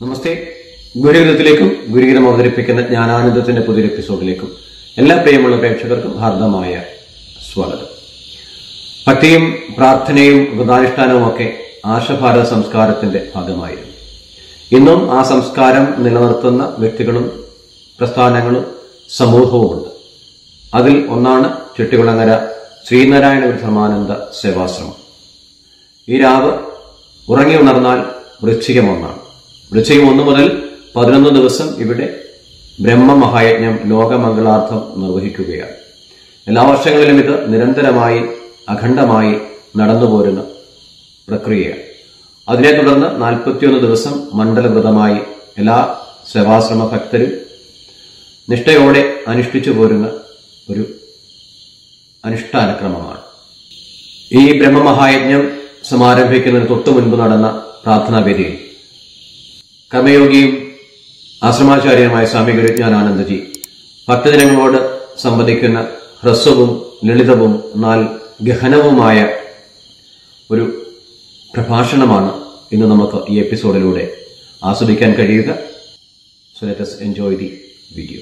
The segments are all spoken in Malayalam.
നമസ്തേ ഗുരുഗീതത്തിലേക്കും ഗുരുഗീതം അവതരിപ്പിക്കുന്ന ജ്ഞാനാനന്ദത്തിന്റെ പുതിയൊരു എപ്പിസോഡിലേക്കും എല്ലാ പ്രിയമുള്ള പ്രേക്ഷകർക്കും ഹാർദമായ സ്വാഗതം ഭക്തിയും പ്രാർത്ഥനയും വ്രതാനുഷ്ഠാനവും ഒക്കെ ആശഭാരത സംസ്കാരത്തിന്റെ ഭാഗമായിരുന്നു ഇന്നും ആ സംസ്കാരം നിലനിർത്തുന്ന വ്യക്തികളും പ്രസ്ഥാനങ്ങളും സമൂഹവുമുണ്ട് അതിൽ ഒന്നാണ് ചെട്ടികുളങ്ങര ശ്രീനാരായണ ബ്രഹ്മാനന്ദ സേവാശ്രമം ഈ രാവ് ഉറങ്ങി ഉണർന്നാൽ വൃശ്ചികം ഒന്നാണ് വൃശ്ചികം ഒന്ന് മുതൽ പതിനൊന്ന് ദിവസം ഇവിടെ ബ്രഹ്മമഹായജ്ഞം ലോകമംഗളാർത്ഥം നിർവഹിക്കുകയാണ് എല്ലാ വർഷങ്ങളിലും ഇത് നിരന്തരമായി അഖണ്ഡമായി നടന്നുപോരുന്ന പ്രക്രിയയാണ് അതിനെ തുടർന്ന് നാൽപ്പത്തിയൊന്ന് ദിവസം മണ്ഡലവ്രതമായി എല്ലാ സേവാശ്രമ ഭക്തരും നിഷ്ഠയോടെ അനുഷ്ഠിച്ചു പോരുന്ന ഒരു അനുഷ്ഠാനക്രമമാണ് ഈ ബ്രഹ്മമഹായജ്ഞം സമാരംഭിക്കുന്നതിന് തൊട്ടു മുൻപ് നടന്ന പ്രാർത്ഥനാവേദിയിൽ കർമ്മയോഗിയും ആശ്രമാചാര്യനുമായ സ്വാമി ഗുരുജ്ഞാനാനന്ദജി ഭക്തജനങ്ങളോട് സംവദിക്കുന്ന ഹ്രസ്വവും ലളിതവും എന്നാൽ ഗഹനവുമായ ഒരു പ്രഭാഷണമാണ് ഇന്ന് നമുക്ക് ഈ എപ്പിസോഡിലൂടെ ആസ്വദിക്കാൻ കഴിയുക so let us enjoy the video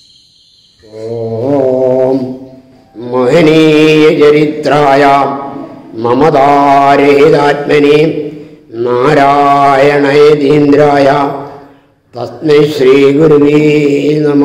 ഓം മോഹനീയചരിത്രായ മമതാരഹിതാത്മനി നാരായണയതീന്ദ്രായ തസ്മൈ ശ്രീഗുരുവേ നമ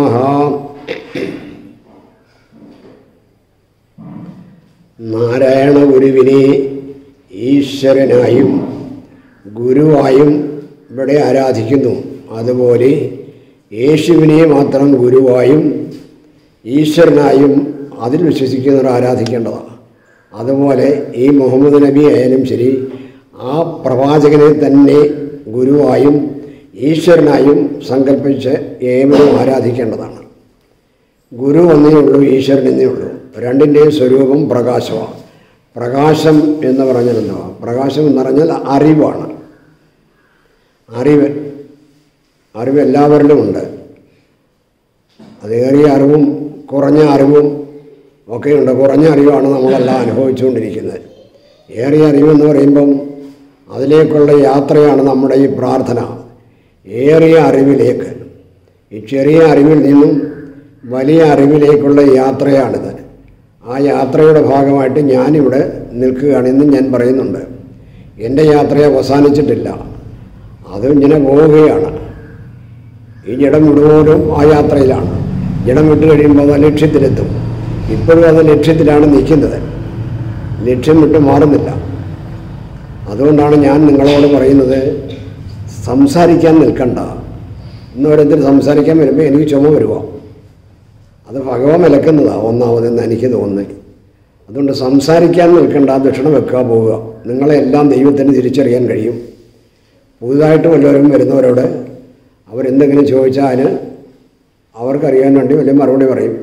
നാരായണ ഗുരുവിനെ ഈശ്വരനായും ഗുരുവായും ഇവിടെ ആരാധിക്കുന്നു അതുപോലെ യേശുവിനെ മാത്രം ഗുരുവായും ഈശ്വരനായും അതിൽ വിശ്വസിക്കുന്നവർ ആരാധിക്കേണ്ടതാണ് അതുപോലെ ഈ മുഹമ്മദ് നബി ആയാലും ശരി ആ പ്രവാചകനെ തന്നെ ഗുരുവായും ഈശ്വരനായും സങ്കല്പിച്ച് ഏവരും ആരാധിക്കേണ്ടതാണ് ഗുരു ഒന്നേ ഉള്ളൂ ഈശ്വരൻ എന്നേ ഉള്ളൂ രണ്ടിൻ്റെയും സ്വരൂപം പ്രകാശമാണ് പ്രകാശം എന്ന് പറഞ്ഞാൽ എന്തുവാ പ്രകാശം എന്ന് പറഞ്ഞാൽ അറിവാണ് അറിവ് അറിവ് എല്ലാവരിലും ഉണ്ട് അതേറിയ അറിവും കുറഞ്ഞ അറിവും ഒക്കെയുണ്ട് കുറഞ്ഞ അറിവാണ് നമ്മളെല്ലാം അനുഭവിച്ചുകൊണ്ടിരിക്കുന്നത് ഏറിയ അറിവെന്ന് പറയുമ്പം അതിലേക്കുള്ള യാത്രയാണ് നമ്മുടെ ഈ പ്രാർത്ഥന ഏറിയ അറിവിലേക്ക് ഈ ചെറിയ അറിവിൽ നിന്നും വലിയ അറിവിലേക്കുള്ള യാത്രയാണിത് ആ യാത്രയുടെ ഭാഗമായിട്ട് ഞാനിവിടെ നിൽക്കുകയാണെന്നും ഞാൻ പറയുന്നുണ്ട് എൻ്റെ യാത്ര അവസാനിച്ചിട്ടില്ല അത് ഇങ്ങനെ പോവുകയാണ് ഈ ജഡം വിടുപോലും ആ യാത്രയിലാണ് ജഡം വിട്ട് കഴിയുമ്പോൾ അത് ലക്ഷ്യത്തിലെത്തും ഇപ്പോഴും അത് ലക്ഷ്യത്തിലാണ് നിൽക്കുന്നത് ലക്ഷ്യം വിട്ട് മാറുന്നില്ല അതുകൊണ്ടാണ് ഞാൻ നിങ്ങളോട് പറയുന്നത് സംസാരിക്കാൻ നിൽക്കണ്ട ഇന്ന് ഓരോരുത്തർ സംസാരിക്കാൻ വരുമ്പോൾ എനിക്ക് ചുമ വരുക അത് ഭഗവാൻ വിലക്കുന്നതാണ് ഒന്നാമതെന്ന് എനിക്ക് തോന്നുന്നത് അതുകൊണ്ട് സംസാരിക്കാൻ നിൽക്കണ്ട ദക്ഷിണ വെക്കുക പോവുക നിങ്ങളെല്ലാം ദൈവത്തിന് തിരിച്ചറിയാൻ കഴിയും പുതുതായിട്ട് വല്ലവരും വരുന്നവരോട് അവരെന്തെങ്കിലും ചോദിച്ചാൽ അവർക്കറിയാൻ വേണ്ടി വലിയ മറുപടി പറയും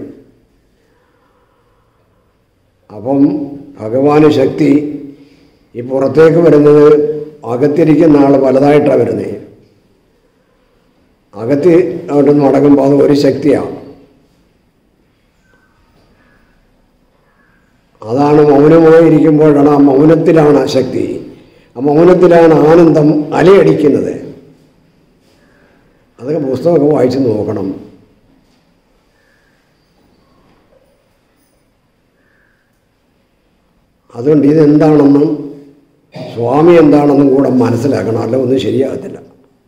അപ്പം ഭഗവാന് ശക്തി ഈ പുറത്തേക്ക് വരുന്നത് അകത്തിരിക്കുന്ന ആൾ പലതായിട്ടാണ് വരുന്നത് അകത്ത് അങ്ങോട്ട് നടക്കുമ്പോൾ അത് ഒരു ശക്തിയാണ് അതാണ് മൗനമായിരിക്കുമ്പോഴാണ് ആ മൗനത്തിലാണ് ആ ശക്തി ആ മൗനത്തിലാണ് ആനന്ദം അലയടിക്കുന്നത് അതൊക്കെ പുസ്തകമൊക്കെ വായിച്ച് നോക്കണം അതുകൊണ്ട് ഇതെന്താണെന്നും സ്വാമി എന്താണെന്നും കൂടെ മനസ്സിലാക്കണം അല്ല ഒന്നും ശരിയാകത്തില്ല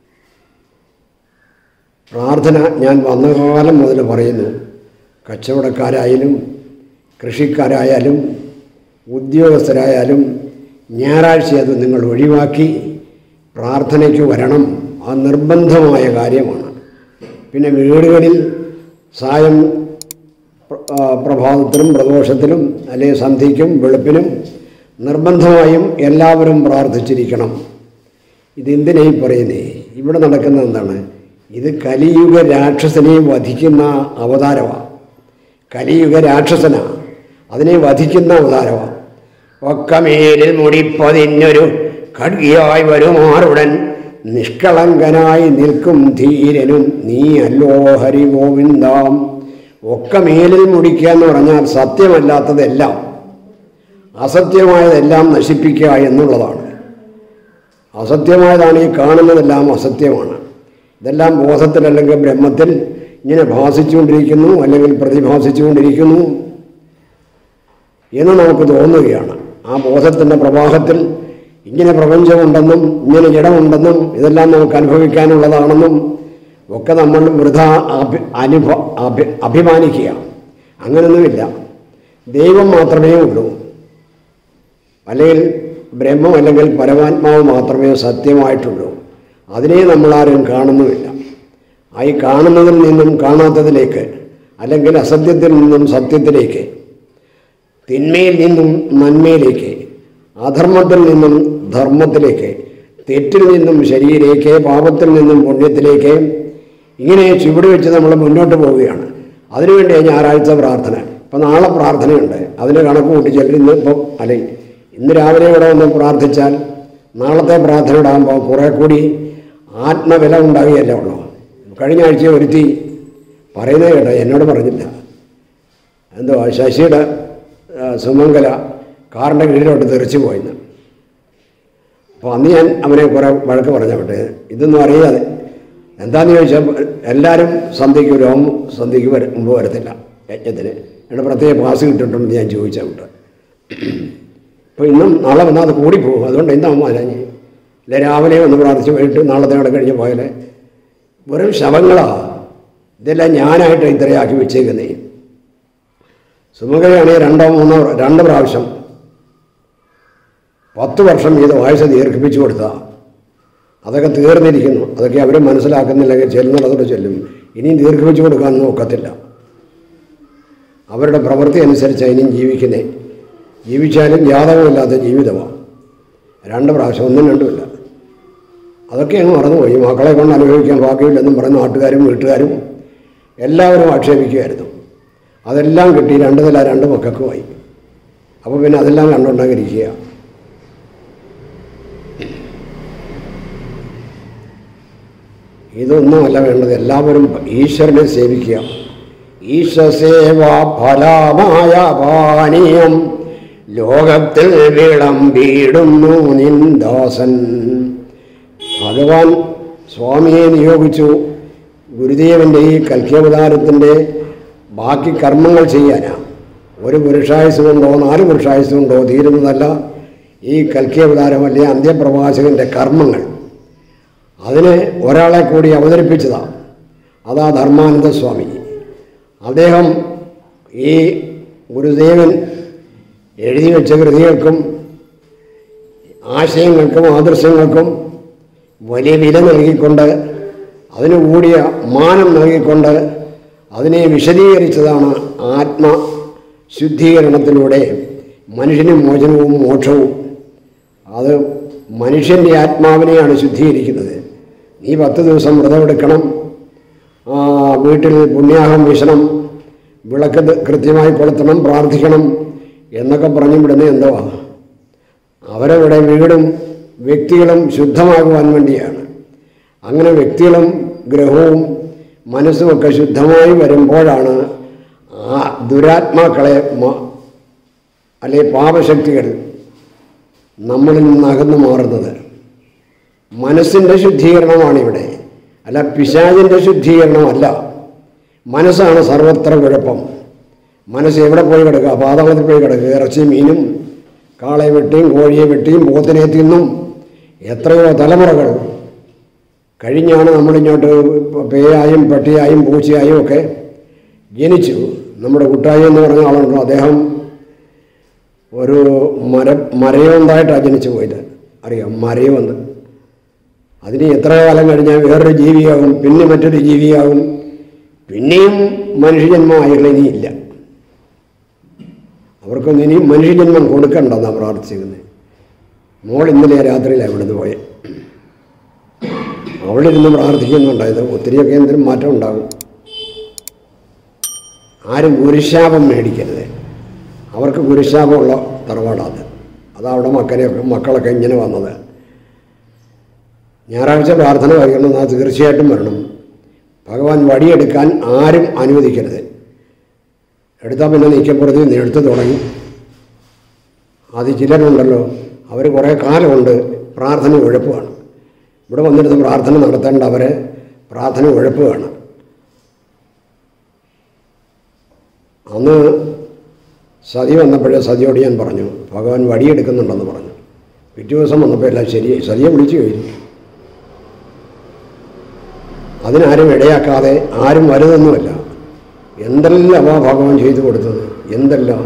പ്രാർത്ഥന ഞാൻ വന്ന കാലം മുതൽ പറയുന്നു കച്ചവടക്കാരായാലും കൃഷിക്കാരായാലും ഉദ്യോഗസ്ഥരായാലും ഞായറാഴ്ച അത് നിങ്ങൾ ഒഴിവാക്കി പ്രാർത്ഥനയ്ക്ക് വരണം ആ നിർബന്ധമായ കാര്യമാണ് പിന്നെ വീടുകളിൽ സായം പ്രഭാതത്തിലും പ്രദോഷത്തിലും അല്ലെങ്കിൽ സന്ധ്യയ്ക്കും വെളുപ്പിനും നിർബന്ധമായും എല്ലാവരും പ്രാർത്ഥിച്ചിരിക്കണം ഇതെന്തിനായി പറയുന്നേ ഇവിടെ നടക്കുന്ന എന്താണ് ഇത് കലിയുഗ രാക്ഷസനെ വധിക്കുന്ന അവതാരമാണ് കലിയുഗ രാക്ഷസന അതിനെ വധിക്കുന്ന അവതാരമാണ് ഒക്കമേലിൽ മുടിപ്പതിനൊരു ഖഡ്ഗിയായി വരുമാറുടൻ നിഷ്കളങ്കനായി നിൽക്കും ധീരനും നീ അല്ലോ ഹരി ഗോവിന്ദാം ഒക്കെ മേലിൽ മുടിക്കുക എന്ന് പറഞ്ഞാൽ സത്യമല്ലാത്തതെല്ലാം അസത്യമായതെല്ലാം നശിപ്പിക്കുക എന്നുള്ളതാണ് അസത്യമായതാണ് ഈ കാണുന്നതെല്ലാം അസത്യമാണ് ഇതെല്ലാം ബോധത്തിൽ അല്ലെങ്കിൽ ബ്രഹ്മത്തിൽ ഇങ്ങനെ ഭാസിച്ചുകൊണ്ടിരിക്കുന്നു അല്ലെങ്കിൽ പ്രതിഭാസിച്ചുകൊണ്ടിരിക്കുന്നു എന്ന് നമുക്ക് തോന്നുകയാണ് ആ ബോധത്തിൻ്റെ പ്രവാഹത്തിൽ ഇങ്ങനെ പ്രപഞ്ചമുണ്ടെന്നും ഇങ്ങനെ ഇടമുണ്ടെന്നും ഇതെല്ലാം നമുക്ക് അനുഭവിക്കാനുള്ളതാണെന്നും ഒക്കെ നമ്മൾ വൃഥ അഭി അനുഭ അഭി അഭിമാനിക്കുക അങ്ങനൊന്നുമില്ല ദൈവം മാത്രമേ ഉള്ളൂ അല്ലെങ്കിൽ ബ്രഹ്മം അല്ലെങ്കിൽ പരമാത്മാവ് മാത്രമേ സത്യമായിട്ടുള്ളൂ അതിനെ നമ്മളാരും കാണുന്നുമില്ല ആ ഈ കാണുന്നതിൽ നിന്നും കാണാത്തതിലേക്ക് അല്ലെങ്കിൽ അസത്യത്തിൽ നിന്നും സത്യത്തിലേക്ക് തിന്മയിൽ നിന്നും നന്മയിലേക്ക് അധർമ്മത്തിൽ നിന്നും ധർമ്മത്തിലേക്ക് തെറ്റിൽ നിന്നും ശരിയിലേക്ക് പാപത്തിൽ നിന്നും പുണ്യത്തിലേക്ക് ഇങ്ങനെ ചുവട് വെച്ച് നമ്മൾ മുന്നോട്ട് പോവുകയാണ് അതിനുവേണ്ടി ഞായറാഴ്ച പ്രാർത്ഥന ഇപ്പം നാളെ പ്രാർത്ഥനയുണ്ട് അതിന് കണക്ക് കൂട്ടി ചിലർ ഇന്ന് ഇപ്പം അല്ലെ ഇന്ന് രാവിലെ ഇവിടെ വന്ന് പ്രാർത്ഥിച്ചാൽ നാളത്തെ പ്രാർത്ഥന ഇടാകുമ്പോൾ കുറേ കൂടി ആത്മവില ഉണ്ടാകുകയല്ലേ ഉള്ളൂ കഴിഞ്ഞ ആഴ്ച ഒരുത്തി പറയുന്നത് കേട്ടോ എന്നോട് പറഞ്ഞില്ല എന്തോ ശശിയുടെ ആ, സുമംഗല കാറിൻ്റെ കീഴിലോട്ട് തെറിച്ചു പോയിന്ന് അപ്പോൾ അന്ന് ഞാൻ അവനെ കുറേ വഴക്ക് പറഞ്ഞ വിട്ടെ ഇതൊന്നും അറിയാതെ എന്താണെന്ന് ചോദിച്ചാൽ എല്ലാവരും സന്ധ്യയ്ക്ക് രോമം സന്ധ്യയ്ക്ക് വര മുമ്പ് വരത്തില്ല യജ്ഞത്തിന് എൻ്റെ പ്രത്യേക പാസ് കിട്ടിയിട്ടുണ്ടെന്ന് ഞാൻ ചോദിച്ചാൽ വിട്ട് അപ്പോൾ ഇന്നും നാളെ വന്നാൽ അത് കൂടിപ്പോകും അതുകൊണ്ട് എന്താകുമ്പോൾ അല്ലാഞ്ഞ് അല്ലെ രാവിലെ ഒന്ന് പ്രാർത്ഥിച്ച് വൈകിട്ട് നാളത്തെ അവിടെ കഴിഞ്ഞ് പോയാലേ വെറും ശവങ്ങളാ ഇതെല്ലാം ഞാനായിട്ട് ഇത്രയാക്കി വെച്ചേക്കുന്നേ സുമകയാണെങ്കിൽ രണ്ടോ മൂന്നോ രണ്ട് പ്രാവശ്യം പത്ത് വർഷം ഇത് വായിച്ച് ദീർഘിപ്പിച്ചു കൊടുത്താൽ അതൊക്കെ തീർന്നിരിക്കുന്നു അതൊക്കെ അവർ മനസ്സിലാക്കുന്നില്ലെങ്കിൽ ചെല്ലുന്നിടത്തോട് ചെല്ലും ഇനിയും ദീർഘിപ്പിച്ചു കൊടുക്കാനൊന്നും ഒക്കത്തില്ല അവരുടെ പ്രവൃത്തി അനുസരിച്ച് ഇനിയും ജീവിക്കുന്നേ ജീവിച്ചാലും ജാതകമില്ലാത്ത ജീവിതമാണ് രണ്ട് പ്രാവശ്യം ഒന്നും രണ്ടുമില്ല അതൊക്കെ അങ്ങ് മറന്നുപോയി മക്കളെ കൊണ്ട് അനുഭവിക്കാൻ ഭാഗ്യമില്ലെന്നും പറഞ്ഞ് നാട്ടുകാരും വീട്ടുകാരും എല്ലാവരും ആക്ഷേപിക്കുമായിരുന്നു അതെല്ലാം കിട്ടി രണ്ട് നില രണ്ട് മക്കൾക്കുമായി അപ്പോൾ പിന്നെ അതെല്ലാം കണ്ടുകൊണ്ടങ്ങിരിക്കുക ഇതൊന്നുമല്ല വേണ്ടത് എല്ലാവരും ഈശ്വരനെ സേവിക്കുക ഈശ്വസേവ ഫലമായ പാനീയം ലോകത്തിൽ വിളമ്പിടുന്നു നിന്ദാസൻ ഭഗവാൻ സ്വാമിയെ നിയോഗിച്ചു ഗുരുദേവൻ്റെ ഈ കൽക്കിയവതാരത്തിൻ്റെ ബാക്കി കർമ്മങ്ങൾ ചെയ്യാനാണ് ഒരു പുരുഷായുസ് കൊണ്ടോ നാല് പുരുഷായുസ് കൊണ്ടോ തീരുന്നതല്ല ഈ കൽക്കിയവതാരം അല്ലെ അന്ത്യപ്രവാചകൻ്റെ കർമ്മങ്ങൾ അതിന് ഒരാളെ കൂടി അവതരിപ്പിച്ചതാണ് അതാ ധർമാനന്ദ സ്വാമി അദ്ദേഹം ഈ ഗുരുദേവൻ എഴുതി വെച്ച കൃതികൾക്കും ആശയങ്ങൾക്കും ആദർശങ്ങൾക്കും വലിയ വില നൽകിക്കൊണ്ട് അതിന് കൂടിയ മാനം നൽകിക്കൊണ്ട് അതിനെ വിശദീകരിച്ചതാണ് ആത്മശുദ്ധീകരണത്തിലൂടെ മനുഷ്യന് മോചനവും മോക്ഷവും അത് മനുഷ്യൻ്റെ ആത്മാവിനെയാണ് ശുദ്ധീകരിക്കുന്നത് നീ പത്ത് ദിവസം വ്രതമെടുക്കണം ആ, വീട്ടിൽ പുണ്യാഹം വീശണം വിളക്ക് ത- കൃത്യമായി കൊളുത്തണം പ്രാർത്ഥിക്കണം എന്നൊക്കെ പറഞ്ഞു വിടുന്നത് എന്തോ അവരവിടെ വീടും വ്യക്തികളും ശുദ്ധമാകുവാൻ വേണ്ടിയാണ് അങ്ങനെ വ്യക്തികളും ഗ്രഹവും മനസ്സുമൊക്കെ ശുദ്ധമായി വരുമ്പോഴാണ് ആ ദുരാത്മാക്കളെ മ- അല്ലെ പാപശക്തികൾ നമ്മളിൽ നിന്ന് അകന്നു മാറുന്നത് മനസ്സിൻ്റെ ശുദ്ധീകരണമാണ് ഇവിടെ അല്ല പിശാചിൻ്റെ ശുദ്ധീകരണമല്ല മനസ്സാണ് സർവത്ര കുഴപ്പം മനസ്സ് എവിടെ പോയി കിടക്കുക പാതാളത്തിൽ പോയി കിടക്കുക ഇറച്ചി മീനും കാളയെ വെട്ടിയും കോഴിയെ വെട്ടിയും പോത്തിനെ തിന്നും എത്രയോ തലമുറകൾ കഴിഞ്ഞാണ് നമ്മളിങ്ങോട്ട് പേയായും പട്ടിയായും പൂച്ചയായും ഒക്കെ ജനിച്ചു നമ്മുടെ കുട്ടായി എന്ന് പറഞ്ഞ ആളുണ്ടോ അദ്ദേഹം ഒരു മര മരയോന്തായിട്ടാണ് ജനിച്ചു പോയത് അറിയാം മരയോന്ത് അതിന് എത്ര കാലം കഴിഞ്ഞാൽ വേറൊരു ജീവിയാകും പിന്നെ മറ്റൊരു ജീവിയാകും പിന്നെയും മനുഷ്യജന്മമായുള്ള ഇനിയില്ല അവർക്കൊന്നും ഇനിയും മനുഷ്യജന്മം കൊടുക്കണ്ടെന്നാണ് പ്രാർത്ഥിക്കുന്നത് മോൾ ഇന്നലെ രാത്രിയിലാണ് ഇവിടുന്ന് പോയത് അവളിരുന്ന് പ്രാർത്ഥിക്കുന്നുണ്ടായത് ഒത്തിരിയൊക്കെ എന്തെങ്കിലും മാറ്റം ഉണ്ടാകും ആരും ഗുരുശാപം മേടിക്കരുത് അവർക്ക് ഗുരുശാപമുള്ള തറവാടാണ് അതവിടെ മക്കളെയൊക്കെ മക്കളൊക്കെ ഇങ്ങനെ വന്നത് ഞായറാഴ്ച പ്രാർത്ഥന വൈകണം അത് തീർച്ചയായിട്ടും വരണം ഭഗവാൻ വടിയെടുക്കാൻ ആരും അനുവദിക്കരുത് എടുത്താൽ പിന്നെ നീക്കപ്പുറത്ത് നിന്ന് എടുത്തു തുടങ്ങി അത് ചിലരുണ്ടല്ലോ അവർ കുറേ കാലമുണ്ട് പ്രാർത്ഥന ഉഴപ്പുമാണ് ഇവിടെ വന്നിരുന്ന് പ്രാർത്ഥന നടത്തേണ്ട അവരെ പ്രാർത്ഥന ഉഴപ്പുകയാണ് അന്ന് സതി വന്നപ്പോഴേ സതിയോട് ഞാൻ പറഞ്ഞു ഭഗവാൻ വടിയെടുക്കുന്നുണ്ടെന്ന് പറഞ്ഞു പിറ്റേ ദിവസം വന്നപ്പോൾ എല്ലാം ശരിയായി സതിയെ വിളിച്ചു കഴിഞ്ഞു അതിനാരും ഇടയാക്കാതെ ആരും വരുതൊന്നുമല്ല എന്തെല്ലാം ആ ഭഗവാൻ ചെയ്തു കൊടുത്തത് എന്തെല്ലാം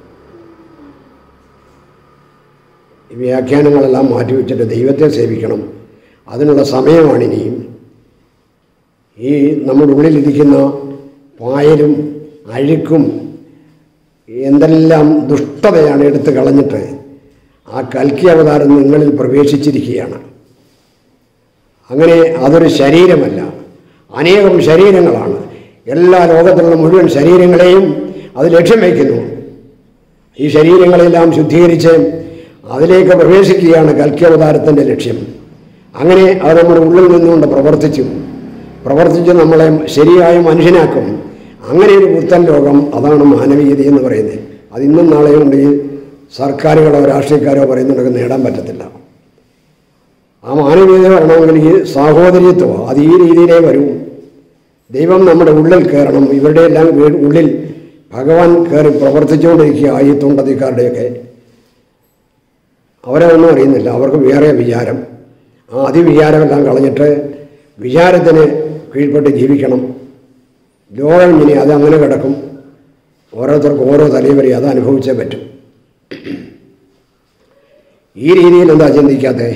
ഈ വ്യാഖ്യാനങ്ങളെല്ലാം മാറ്റിവെച്ചിട്ട് ദൈവത്തെ സേവിക്കണം അതിനുള്ള സമയമാണ് ഇനിയും ഈ നമ്മുടെ ഉള്ളിലിരിക്കുന്ന പായലും അഴുക്കും എന്തെല്ലാം ദുഷ്ടതയാണ് എടുത്തു കളഞ്ഞിട്ട് ആ കൽക്കി അവതാരം നിങ്ങളിൽ പ്രവേശിച്ചിരിക്കുകയാണ് അങ്ങനെ അതൊരു ശരീരമല്ല അനേകം ശരീരങ്ങളാണ് എല്ലാ ലോകത്തിലുള്ള മുഴുവൻ ശരീരങ്ങളെയും അത് ലക്ഷ്യം വയ്ക്കുന്നു ഈ ശരീരങ്ങളെല്ലാം ശുദ്ധീകരിച്ച് അതിലേക്ക് പ്രവേശിക്കുകയാണ് കൽക്കി അവതാരത്തിൻ്റെ ലക്ഷ്യം അങ്ങനെ അത് നമ്മുടെ ഉള്ളിൽ നിന്നുകൊണ്ട് പ്രവർത്തിച്ചു പ്രവർത്തിച്ച് നമ്മളെ ശരിയായ മനുഷ്യനാക്കും അങ്ങനെ ഒരു പുത്തൻ ലോകം അതാണ് മാനവീയത എന്ന് പറയുന്നത് അത് ഇന്നും നാളെയും കൊണ്ട് ഈ സർക്കാരുകളോ രാഷ്ട്രീയക്കാരോ പറയുന്നുണ്ടെങ്കിൽ നേടാൻ പറ്റത്തില്ല ആ മാനവീയത വരണമെങ്കിൽ ഈ സാഹോദര്യത്വം അത് ഈ രീതിയിലേ വരൂ ദൈവം നമ്മുടെ ഉള്ളിൽ കയറണം ഇവരുടെ എല്ലാം വീ- ഉള്ളിൽ ഭഗവാൻ കയറി പ്രവർത്തിച്ചുകൊണ്ടിരിക്കുക ഈ തുണ്ടതിക്കാരുടെയൊക്കെ അവരതൊന്നും അറിയുന്നില്ല അവർക്ക് വേറെ വിചാരം ആ അതിവിചാരമെല്ലാം കളഞ്ഞിട്ട് വിചാരത്തിന് കീഴ്പ്പെട്ട് ജീവിക്കണം ലോകം ഇനി അത് അങ്ങനെ കിടക്കും ഓരോരുത്തർക്കും ഓരോ തലവരെ അത് അനുഭവിച്ചേ പറ്റും ഈ രീതിയിൽ എന്താ ചിന്തിക്കാത്തേ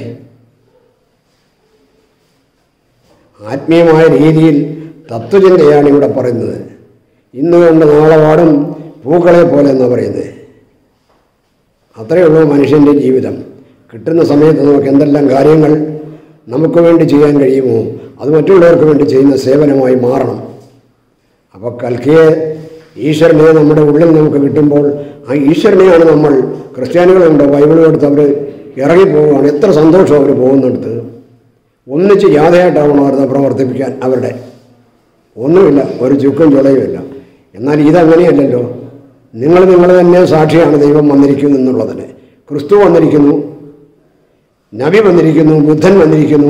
ആത്മീയമായ രീതിയിൽ തത്വചിന്തയാണ് ഇവിടെ പറയുന്നത് ഇന്ന് കണ്ട് നാളെ പാടും പൂക്കളെ പോലെ എന്നാണ് പറയുന്നത് അത്രയേ ഉള്ളൂ മനുഷ്യൻ്റെ ജീവിതം കിട്ടുന്ന സമയത്ത് നമുക്ക് എന്തെല്ലാം കാര്യങ്ങൾ നമുക്ക് വേണ്ടി ചെയ്യാൻ കഴിയുമോ അത് മറ്റുള്ളവർക്ക് വേണ്ടി ചെയ്യുന്ന സേവനമായി മാറണം അപ്പോൾ കൽക്കിയെ ഈശ്വരനെ നമ്മുടെ ഉള്ളിൽ നമുക്ക് കിട്ടുമ്പോൾ ആ ഈശ്വരനെയാണ് നമ്മൾ ക്രിസ്ത്യാനികളുണ്ട് ബൈബിൾ എടുത്ത് അവർ ഇറങ്ങിപ്പോവുകയാണ് എത്ര സന്തോഷം അവർ പോകുന്നിടത്ത് ഒന്നിച്ച് യാഥയായിട്ടാവണം അവരെ പ്രവർത്തിപ്പിക്കാൻ അവരുടെ ഒന്നുമില്ല ഒരു ചുക്കും ചുളയുമില്ല എന്നാൽ ഇതങ്ങനെയല്ലല്ലോ നിങ്ങൾ നിങ്ങൾ തന്നെ സാക്ഷിയാണ് ദൈവം വന്നിരിക്കുന്നു എന്നുള്ളതിന് ക്രിസ്തു വന്നിരിക്കുന്നു നബി വന്നിരിക്കുന്നു ബുദ്ധൻ വന്നിരിക്കുന്നു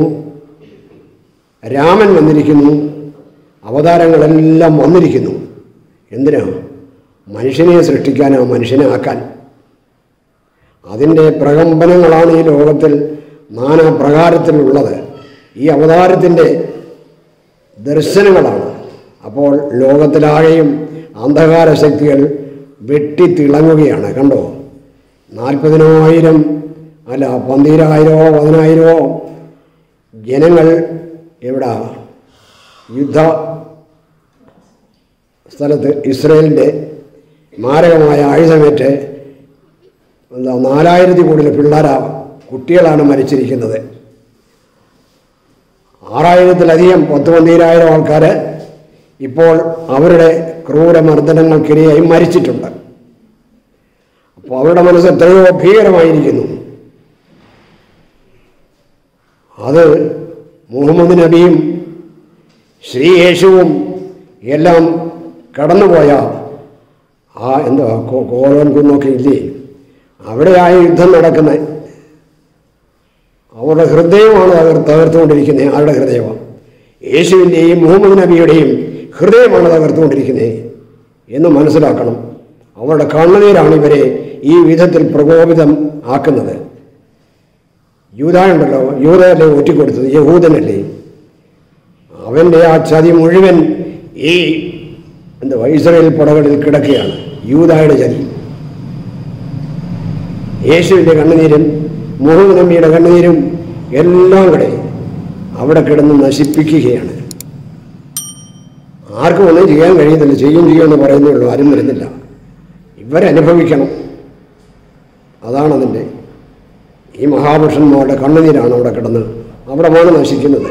രാമൻ വന്നിരിക്കുന്നു അവതാരങ്ങളെല്ലാം വന്നിരിക്കുന്നു എന്തിനാ മനുഷ്യനെ സൃഷ്ടിക്കാനാ മനുഷ്യനെ ആക്കാൻ അതിൻ്റെ പ്രകമ്പനങ്ങളാണ് ഈ ലോകത്തിൽ നാനാ പ്രകാരത്തിലുള്ളത് ഈ അവതാരത്തിൻ്റെ ദർശനങ്ങളാണ് അപ്പോൾ ലോകത്തിലാകെയും അന്ധകാര ശക്തികൾ വെട്ടിത്തിളങ്ങുകയാണ് കണ്ടോ നാൽപ്പതിനായിരം അല്ല പന്തീരായിരമോ പതിനായിരമോ ജനങ്ങൾ എവിടെ യുദ്ധ സ്ഥലത്ത് ഇസ്രയേലിൻ്റെ മാരകമായ ആയുധമേറ്റ് എന്താ നാലായിരത്തി കൂടുതൽ പിള്ളേരാ കുട്ടികളാണ് മരിച്ചിരിക്കുന്നത് ആറായിരത്തിലധികം പത്ത് പന്തീരായിരം ആൾക്കാർ ഇപ്പോൾ അവരുടെ ക്രൂരമർദ്ദനങ്ങൾക്കിരയായി മരിച്ചിട്ടുണ്ട് അപ്പോൾ അവരുടെ മനസ്സ് എത്രയോ ഭീകരമായിരിക്കുന്നു അത് മുഹമ്മദ് നബിയും ശ്രീ യേശുവും എല്ലാം കടന്നുപോയ ആ എന്താ കോ- കോലോൻ കുന്നൊക്കെ ഇല്ലേ അവിടെയായ യുദ്ധം നടക്കുന്നത് അവരുടെ ഹൃദയമാണ് തകർ തകർത്തുകൊണ്ടിരിക്കുന്നത് ആരുടെ ഹൃദയമാണ് യേശുവിൻ്റെയും മുഹമ്മദ് നബിയുടെയും ഹൃദയമാണ് തകർത്തുകൊണ്ടിരിക്കുന്നത് എന്ന് മനസ്സിലാക്കണം അവരുടെ കണ്ണുനീരാണ് ഇവരെ ഈ വിധത്തിൽ പ്രകോപിതം ആക്കുന്നത് യൂതായുണ്ടല്ലോ യൂതയല്ലേ ഒറ്റിക്കൊടുത്തത് യഹൂദനല്ലേ അവൻ്റെ ആ ചതി മുഴുവൻ ഈ എന്താ ഇസ്രയേൽ പടകളിൽ കിടക്കുകയാണ് യൂതായുടെ ചതി യേശുവിൻ്റെ കണ്ണുനീരും മുഹമ്മദ് നബിയുടെ കണ്ണുനീരും എല്ലാം കൂടെ അവിടെ കിടന്ന് നശിപ്പിക്കുകയാണ് ആർക്കും ഒന്നും ചെയ്യാൻ കഴിയുന്നില്ല ചെയ്യും ചെയ്യുമെന്ന് പറയുന്നേ ഉള്ളൂ ആരും വരുന്നില്ല ഇവരനുഭവിക്കണം അതാണ് അതിൻ്റെ ഈ മഹാപുരുഷന്മാരുടെ കണ്ണുനീരാണ് അവിടെ കിടന്ന് അവിടമാണ് നശിക്കുന്നത്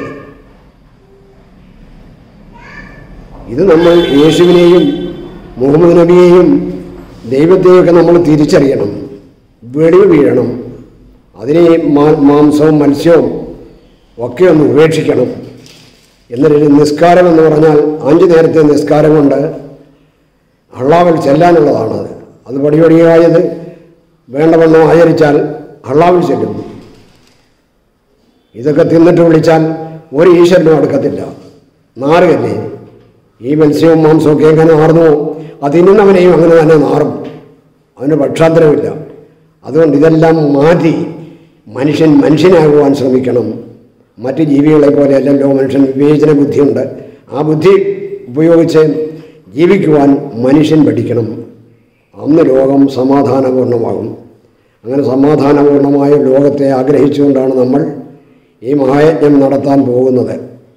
ഇത് നമ്മൾ യേശുവിനെയും മുഹമ്മദ് നബിയെയും ദൈവത്തെയൊക്കെ നമ്മൾ തിരിച്ചറിയണം വെളിവ് വീഴണം അതിനെ മാ- മാംസവും മത്സ്യവും ഒക്കെ ഒന്ന് ഉപേക്ഷിക്കണം എന്നിട്ട് നിസ്കാരം എന്ന് പറഞ്ഞാൽ അഞ്ച് നേരത്തെ നിസ്കാരം കൊണ്ട് അള്ളാവിൽ ചെല്ലാനുള്ളതാണ് അത് അത് പടിപടിയായത് വേണ്ടവണ്ണം ആചരിച്ചാൽ അള്ളാവിൽ ചെല്ലും ഇതൊക്കെ തിന്നിട്ട് വിളിച്ചാൽ ഒരു ഈശ്വരനും അടുക്കത്തില്ല നാറുകല്ലേ ഈ മത്സ്യവും മാംസമൊക്കെ എങ്ങനെ നാർന്നു അതിനുന്നവനെയും അങ്ങനെ തന്നെ നാറും അവന് പക്ഷാന്തരമില്ല അതുകൊണ്ട് ഇതെല്ലാം മാറ്റി മനുഷ്യൻ മനുഷ്യനാകുവാൻ ശ്രമിക്കണം മറ്റ് ജീവികളെ പോലെ അല്ലല്ലോ മനുഷ്യൻ വിവേചന ബുദ്ധിയുണ്ട് ആ ബുദ്ധി ഉപയോഗിച്ച് ജീവിക്കുവാൻ മനുഷ്യൻ പഠിക്കണം അന്ന് ലോകം സമാധാനപൂർണ്ണമാകും അങ്ങനെ സമാധാനപൂർണ്ണമായ ലോകത്തെ ആഗ്രഹിച്ചുകൊണ്ടാണ് നമ്മൾ ഈ മഹായജ്ഞം നടത്താൻ പോകുന്നത്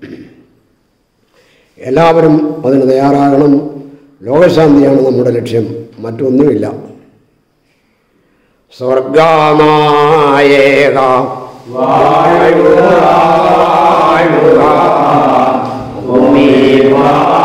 എല്ലാവരും അതിന് തയ്യാറാകണം ലോകശാന്തിയാണ് നമ്മുടെ ലക്ഷ്യം മറ്റൊന്നുമില്ല സ്വർഗാനായേക വാഴുക വാഴുക ഭൂമി വാഴുക